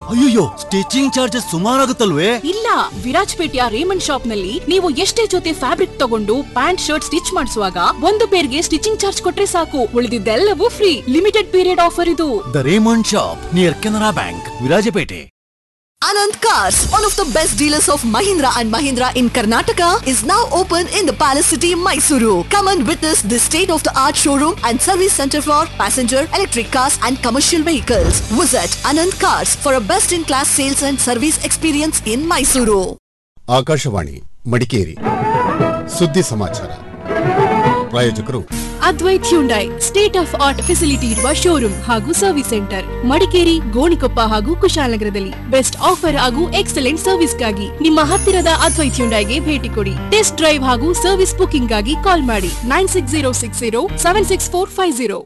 ಅಯ್ಯೋ stitching charges ಸುಮಾರಾಗುತ್ತಲ್ವೇ ಇಲ್ಲ ವಿರಾಜ್ಪೇಟೆಯ Raymond shop ನಲ್ಲಿ ನೀವು ಎಷ್ಟೇ ಜೊತೆ ಫ್ಯಾಬ್ರಿಕ್ ತಗೊಂಡು ಪ್ಯಾಂಟ್ ಶರ್ಟ್ ಸ್ಟಿಚ್ ಮಾಡಿಸುವಾಗ ಒಂದು ಪೇರ್ಗೆ ಸ್ಟಿಚಿಂಗ್ ಚಾರ್ಜ್ ಕೊಟ್ರೆ ಸಾಕು ಉಳಿದಿದ್ದೆಲ್ಲವೂ ಫ್ರೀ ಲಿಮಿಟೆಡ್ ಪೀರಿಯಡ್ ಆಫರ್ ಇದು the Raymond shop near Canara bank Virajpet Anand Cars, one of the best dealers of Mahindra and Mahindra in Karnataka, is now open in the Palace City, Mysuru. Come and witness this state-of-the-art showroom and service center for passenger, electric cars and commercial vehicles. Visit Anand Cars for a best-in-class sales and service experience in Mysuru. Akashvani Madikeri ಸುದ್ದಿ ಸಮಾಚಾರ ಪ್ರಾಯೋಜಕರು Advaith Hyundai state of art facility ಇರುವ showroom ಹಾಗೂ service centre Madikeri Gonikoppa ಹಾಗೂ ಕುಶಾಲನಗರದಲ್ಲಿ best offer ಹಾಗೂ excellent ಸರ್ವಿಸ್ಗಾಗಿ ನಿಮ್ಮ ಹತ್ತಿರದ ಅದ್ವೈತ್ ಹ್ಯುಂಡೈಗೆ ಭೇಟಿ ಕೊಡಿ ಟೆಸ್ಟ್ ಡ್ರೈವ್ ಹಾಗೂ ಸರ್ವಿಸ್ ಬುಕಿಂಗ್ ಗಾಗಿ ಕಾಲ್ ಮಾಡಿ nine six zero six zero seven six four five zero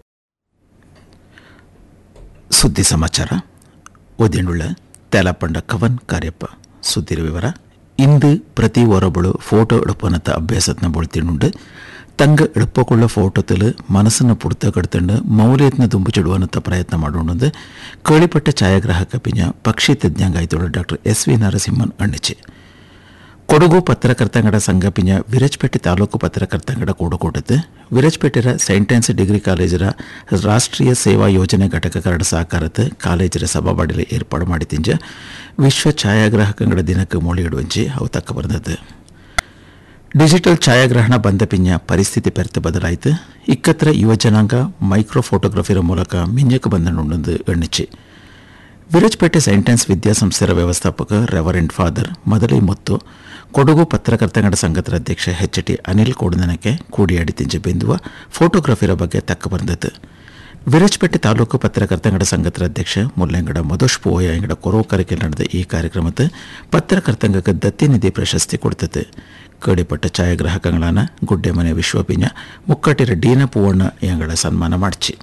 ಸುದ್ದಿ ಸಮಾಚಾರ ಓದಿನುಳ್ಳ ತೇಲಪಂಡ ಕವನ್ ಕಾರ್ಯಪ್ಪ ಸುದ್ದಿರ ವಿವರ ಇಂದು ಪ್ರತಿ ಒರೊಬ್ಬಳು ಫೋಟೋ എടുപ്പനത്തെ അഭ്യാസത്തിന് പൊളിത്തിനുണ്ട് തങ്ക എളുപ്പക്കുള്ള ഫോട്ടോത്തിൽ മനസ്സിന് പുറത്ത് കെടുത്തുണ്ട് മൗല്യത്തിന് തുമ്പിച്ചിടുവാനത്തെ പ്രയത്നം ಮಾಡೋಣಂದು ಕೇಳಿಪಟ್ಟ ಛಾಯಾಗ್ರಾಹಕ ಪಿಂಜ ಪಕ್ಷಿ ತಜ್ಞಾಂಗಾಯ್ತೋಳ ಡಾಕ್ಟರ್ ಎಸ್ ವಿ ನರಸಿಂಹನ್ ಅಣ್ಣಿಚೆ ಕೊಡಗು ಪತ್ರಕರ್ತಂಗಡ ಸಂಘ ಪಿಂಜ ವಿರಜ್ಪೇಟೆ ತಾಲೂಕು ಪತ್ರಕರ್ತಂಗಡ ಕೂಡುಕೂಟത്ത് ವಿರಜ್ಪೇಟೆರ ಸೈಂಟ್ ಆನ್ಸ್ ಡಿಗ್ರಿ ಕಾಲೇಜರ ರಾಷ್ಟ್ರೀಯ ಸೇವಾ ಯೋಜನೆ ಘಟಕಕರಡ ಸಹಕಾರത്ത് ಕಾಲೇಜರ ಸಭಾಬಾಡಿಲ ಏರ್ಪಾಡು ಮಾಡಿ ತಿಂಜ ವಿಶ್ವ ಛಾಯಾಗ್ರಾಹಕಂಗಡ ದಿನಕ್ಕೆ ಮೋಳಿಯಿಡುವಂಚಿ ಅವು ತಕ್ಕ ಬಂದದ್ದು ಡಿಜಿಟಲ್ ಛಾಯಾಗ್ರಹಣ ಬಂದ ಪಿಂಜ ಪರಿಸ್ಥಿತಿ ಪೆರ್ತು ಬದಲಾಯಿತು ಇಕ್ಕತ್ರ ಯುವ ಜನಾಂಗ ಮೈಕ್ರೋ ಫೋಟೋಗ್ರಫಿರ ಮೂಲಕ ಮಿಂಜಕ್ಕೆ ಬಂದನುಂಡು ಎಣ್ಣಿಚಿ ವಿರಜ್ಪೇಟೆ ಸೈಂಟೆನ್ಸ್ ವಿದ್ಯಾಸಂಸ್ಥೆರ ವ್ಯವಸ್ಥಾಪಕ ರೆವರೆಂಟ್ ಫಾದರ್ ಮೊದಲೇ ಮತ್ತು ಕೊಡಗು ಪತ್ರಕರ್ತಂಗಡ ಸಂಘದ ಅಧ್ಯಕ್ಷ ಎಚ್ ಟಿ ಅನಿಲ್ ಕೋಡನನಕ್ಕೆ ಕೂಡಿಯಾಡಿ ತಿಂಜೆ ಬಿಂದುವ ಫೋಟೋಗ್ರಫಿರ ಬಗ್ಗೆ ತಕ್ಕ ಬಂದದ್ದು ವಿರಜ್ಪೇಟೆ ತಾಲೂಕು ಪತ್ರಕರ್ತಂಗಡ ಸಂಘದ ಅಧ್ಯಕ್ಷ ಮುಲ್ಲಂಗಡ ಮಧುಷ್ ಪೋಯ ಎಂಗಡ ಕೊರೋಕರಕ್ಕೆ ನಡೆದ ಈ ಕಾರ್ಯಕ್ರಮದ ಪತ್ರಕರ್ತಂಗಕ್ಕೆ ದತ್ತಿ ನಿಧಿ ಪ್ರಶಸ್ತಿ ಕೊಡ್ತದೆ ಕೇಳಿಪಟ್ಟ ಛಾಯಾಗ್ರಾಹಕಗಳನ್ನ ಗುಡ್ಡೆಮನೆ ವಿಶ್ವಪಿಂಜ ಮುಕ್ಕಟ್ಟಿರ ಡೀನ ಪೂವಣ್ಣ ಎಂಗಳ ಸನ್ಮಾನ ಮಾಡಿಸಿ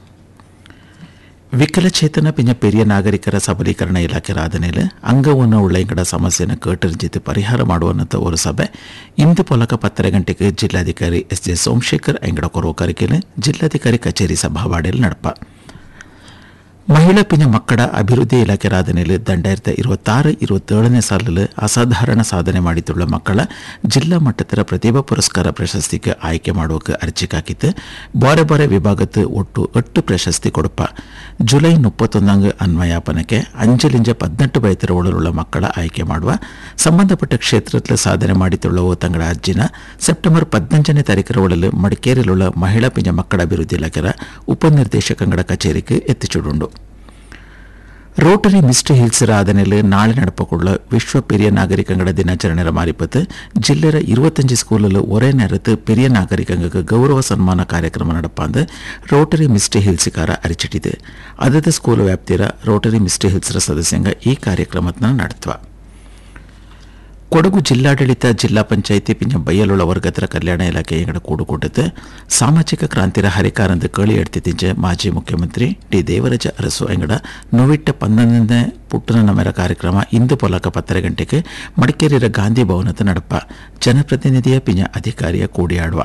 ವಿಕಲಚೇತನ ಪಿಂಜ ಪೆರಿಯ ನಾಗರಿಕರ ಸಬಲೀಕರಣ ಇಲಾಖೆ ರಾಧನೆಯಲ್ಲಿ ಅಂಗವನ್ನು ಉಳ್ಳಂಗಡ ಸಮಸ್ಯೆನ ಕೇಟರ್ಜಿತು ಪರಿಹಾರ ಮಾಡುವನ್ನತ ಒಂದು ಸಭೆ ಇಂದು ಪೊಲಕ ಪತ್ತರ ಗಂಟೆಗೆ ಜಿಲ್ಲಾಧಿಕಾರಿ ಎಸ್ ಜೆ ಸೋಮಶೇಖರ್ ಎಂಗಡ ಕೊರೋ ಕರಿಕೆಲೆ ಜಿಲ್ಲಾಧಿಕಾರಿ ಕಚೇರಿ ಸಭಾವಾಡಿಯಲ್ಲಿ ನಡಪ ಮಹಿಳಾ ಪಿಂಜ ಮಕ್ಕಳ ಅಭಿವೃದ್ಧಿ ಇಲಾಖೆ ರಾಧನೆಯಲ್ಲಿ ದಂಡಾಯಿರತ ಇರುವತ್ತಾರು ಇರುವತ್ತೇಳನೇ ಸಾಲಲ್ಲಿ ಅಸಾಧಾರಣ ಸಾಧನೆ ಮಾಡಿದ್ದುಳ್ಳ ಮಕ್ಕಳ ಜಿಲ್ಲಾ ಮಟ್ಟದ ಪ್ರತಿಭಾ ಪುರಸ್ಕಾರ ಪ್ರಶಸ್ತಿಗೆ ಆಯ್ಕೆ ಮಾಡೋಕೆ ಅರ್ಜಿ ಹಾಕಿತ್ತು ಬಾರೆ ಬಾರೆ ವಿಭಾಗದ ಒಟ್ಟು ಎಟ್ಟು ಪ್ರಶಸ್ತಿ ಕೊಡಪ ಜುಲೈ ಮುಪ್ಪತ್ತೊಂದಂಗ ಅನ್ವಯಾಪನಕ್ಕೆ ಅಂಜಲಿಂಜ ಪದ್ನೆಂಟು ಬೈತರ ಒಳലുള്ള ಮಕ್ಕಳ ಆಯ್ಕೆ ಮಾಡುವ ಸಂಬಂಧಪಟ್ಟ ಕ್ಷೇತ್ರದಲ್ಲಿ ಸಾಧನೆ ಮಾಡಿದ್ದುಳ್ಳವು ತಂಗಳ ಅರ್ಜಿನ ಸೆಪ್ಟೆಂಬರ್ ಪದ್ನಂಜನೇ ತಾರೀಕರ ಒಳಲು ಮಡಿಕೇರಿಯಲ್ಲಿರುವ ಮಹಿಳಾ ಪಿಂಜ ಮಕ್ಕಳ ಅಭಿವೃದ್ಧಿ ಇಲಾಖೆಯ ಉಪನಿರ್ದೇಶಕಂಗಡ ಕಚೇರಿಗೆ ಎತ್ತಿಚುಡುಂಡು ರೋಟರಿ ಮಿಸ್ಟರ್ ಹಿಲ್ಸ್ ರಾಧನೆಯಲ್ಲಿ ನಾಳೆ ನಡಪಕೊಳ್ಳ ವಿಶ್ವ ಪೆರಿಯ ನಾಗರಿಕಂಗಡ ದಿನಾಚರಣೆಯ ಮಾರಿಪತ್ತು ಜಿಲ್ಲೆಯ ഇരുപത്തഞ്ച് സ്കൂളിൽ ഒരേ നേരത്ത് പെരിയ നാഗരികങ്ങൾക്ക് ഗൗരവ സന്മാന ಕಾರ್ಯಕ್ರಮ നടപ്പാന്ന് ರೋಟರಿ ಮಿಸ್ಟರ್ ಹಿಲ್ಸ್ಕಾರ ಅರಿಚಿಟ್ಟಿದೆ ಅದದ ಸ್ಕೂಲ್ ವ್ಯಾಪ್ತಿಯ ರೋಟರಿ ಮಿಸ್ಟರ್ ಹಿಲ್ಸ್ರ ಸದಸ್ಯಂಗ ಈ ಕಾರ್ಯಕ್ರಮದ ನಡೆತ್ವ ಕೊಡಗು ಜಿಲ್ಲಾಡಳಿತ ಜಿಲ್ಲಾ ಪಂಚಾಯಿತಿ ಪಿಂಜ ಬಯ್ಯಲುಳ ವರ್ಗತರ ಕಲ್ಯಾಣ ಇಲಾಖೆ ಎಂಗಡ ಕೂಡುಕೂಟത്ത് ಸಾಮಾಜಿಕ ಕ್ರಾಂತಿರ ಹರಿಕಾರಂದು ಕೇಳಿ ಎಡ್ತಿದ್ದಿಂಚೆ ಮಾಜಿ ಮುಖ್ಯಮಂತ್ರಿ ಡಿ ದೇವರಾಜ ಅರಸು ಎಂಗಡ ನೋವಿಟ್ಟ ಪನ್ನೊಂದನೇ ಪುಟ್ಟನ ನಮೆರ ಕಾರ್ಯಕ್ರಮ ಇಂದು ಪೊಲಕ ಪತ್ತರ ಗಂಟೆಗೆ ಮಡಿಕೇರಿಯ ಗಾಂಧಿ ಭವನದ ನಡಪ ಜನಪ್ರತಿನಿಧಿಯ ಪಿಂಜ ಅಧಿಕಾರಿಯ ಕೂಡಿಯಾಡುವ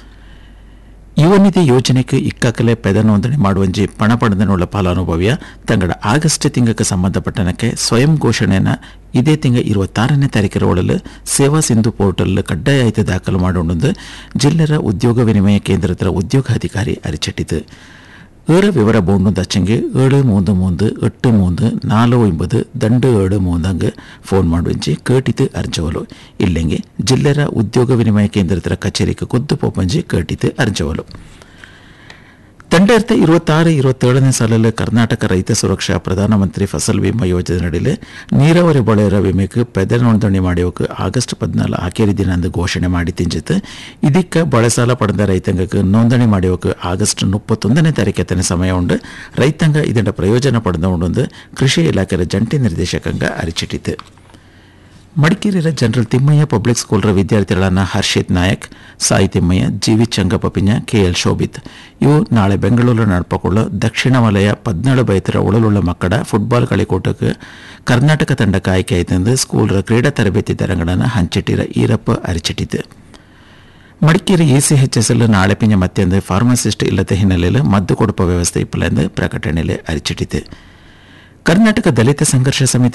ಯುವ ನಿಧಿ ಯೋಜನೆಗೆ ಇಕ್ಕಾಕಲೆ ಪೆದ ನೋಂದಣಿ ಮಾಡುವಂಜಿ ಪಣ ಪಡೆದನುಳ್ಳ ಫಲಾನುಭವಿಯ ತಂಗಡ ಆಗಸ್ಟ್ ತಿಂಗಕ್ಕೆ ಸಂಬಂಧಪಟ್ಟನಕ್ಕೆ ಸ್ವಯಂ ಘೋಷಣೆಯನ್ನು ಇದೇ ತಿಂಗ ಇರುವತ್ತಾರನೇ ತಾರೀಕರ ಒಳಲು ಸೇವಾ ಸಿಂಧು ಪೋರ್ಟಲ್ ಕಡ್ಡಾಯ ಆಯ್ತು ದಾಖಲು ಮಾಡೋಣ ಜಿಲ್ಲೆಯ ಉದ್ಯೋಗ ವಿನಿಮಯ ಕೇಂದ್ರದ ಉದ್ಯೋಗಾಧಿಕಾರಿ ಅರಿಚಿಟ್ಟಿತು ഏറെ വിവര ബോണ്ടും തച്ചെങ്കിൽ ഏഴ് മൂന്ന് മൂന്ന് എട്ട് മൂന്ന് നാല് ഒമ്പത് രണ്ട് ഏഴ് മൂന്നങ്ക് ಫೋನ್ ಮಾಡುವಂಚಿ ಕೇಟಿತು ಅರ್ಜವಲು ಇಲ್ಲೆಂಗೆ ಜಿಲ್ಲೆರ ಉದ್ಯೋಗ ವಿನಿಮಯ ಕೇಂದ್ರದ ಕಚೇರಿಗೆ ಖುದ್ದು ಪೋಪಂಜಿ ಕೇಟಿತು ಅರ್ಜವಲು രണ്ടായിരത്തി ഇരുപത്തി ആറ് ഇരുപത്തേഴನೇ ಸಾಲಲ್ಲಿ ಕರ್ನಾಟಕ ರೈತ ಸುರಕ್ಷಾ ಪ್ರಧಾನಮಂತ್ರಿ ಫಸಲ್ ವಿಮಾ ಯೋಜನೆ ನಡಿಲೆ ನೀರಾವರಿ ಬೆಳೆಯರ ವಿಮೆಗೆ ಪೆದ ನೋಂದಣಿ ಮಾಡೋಕೆ ಆಗಸ್ಟ್ ಪದ್ನಾಲ್ ಆಖೇರಿ ದಿನ ಅಂದು ಘೋಷಣೆ ಮಾಡಿ ತಿಂಜಿತ್ತು ಇದಕ್ಕೆ ಬೆಳೆ ಸಾಲ ಪಡೆದ ರೈತಾಂಗಕ್ಕೆ ನೋಂದಣಿ ಮಾಡೋಕೆ ಆಗಸ್ಟ್ ಮುಪ್ಪತ್ತೊಂದನೇ ತಾರೀಕು ಸಮಯ ಉಂಡು ರೈತಾಂಗ ಇದರ ಪ್ರಯೋಜನ ಪಡೆದ ಉಂಡು ಕೃಷಿ ಇಲಾಖೆಯ ಜಂಟಿ ನಿರ್ದೇಶಕಂಗ ಅರಿಚಿಟ್ಟಿತು ಮಡಿಕೇರಿಯ ಜನರಲ್ ತಿಮ್ಮಯ್ಯ ಪಬ್ಲಿಕ್ ಸ್ಕೂಲ್ರ ವಿದ್ಯಾರ್ಥಿಗಳನ್ನ ಹರ್ಷಿತ್ ನಾಯಕ್ ಸಾಯಿ ತಿಮ್ಮಯ್ಯ ಜಿ ವಿ ಚಂಗಪ್ಪ ಪಿಂಜ ಕೆ ಎಲ್ ಶೋಭಿತ್ ಇವು ನಾಳೆ ಬೆಂಗಳೂರು ನಡ್ಪಕೊಳ್ಳೋ ದಕ್ಷಿಣ ವಲಯ ಪದ್ನೇಳು ಬೈತರ ಒಳಲುಳ್ಳ ಮಕ್ಕಳ ಫುಟ್ಬಾಲ್ കളിക്കൂട്ടಕ್ಕೆ ಕರ್ನಾಟಕ ತಂಡಕ್ಕೆ ಆಯ್ಕೆ ಆಯ್ತೆಂದು ಸ್ಕೂಲ್ರ ಕ್ರೀಡಾ ತರಬೇತಿ ತರಂಗಗಳನ್ನು ಹಂಚಿಟ್ಟಿರ ಈರಪ್ಪ ಅರಿಚಿಟ್ಟಿತು ಮಡಿಕೇರಿ ಇಸಿಎಚ್ಎಸ್ಎಲ್ ನಾಳೆ ಪಿಂಜ ಮತ್ತೆಂದು ಫಾರ್ಮಸಿಸ್ಟ್ ಇಲ್ಲದ ಹಿನ್ನೆಲೆಯಲ್ಲಿ ಮದ್ದು ಕೊಡುಪ ವ್ಯವಸ್ಥೆ ಇಪ್ಪಲೆಂದು ಪ್ರಕಟಣೆಯಲ್ಲಿ ಅರಿಚಿಟ್ಟಿತು ಕರ್ನಾಟಕ ದಲಿತ ಸಂಘರ್ಷ ಸಮಿತಿ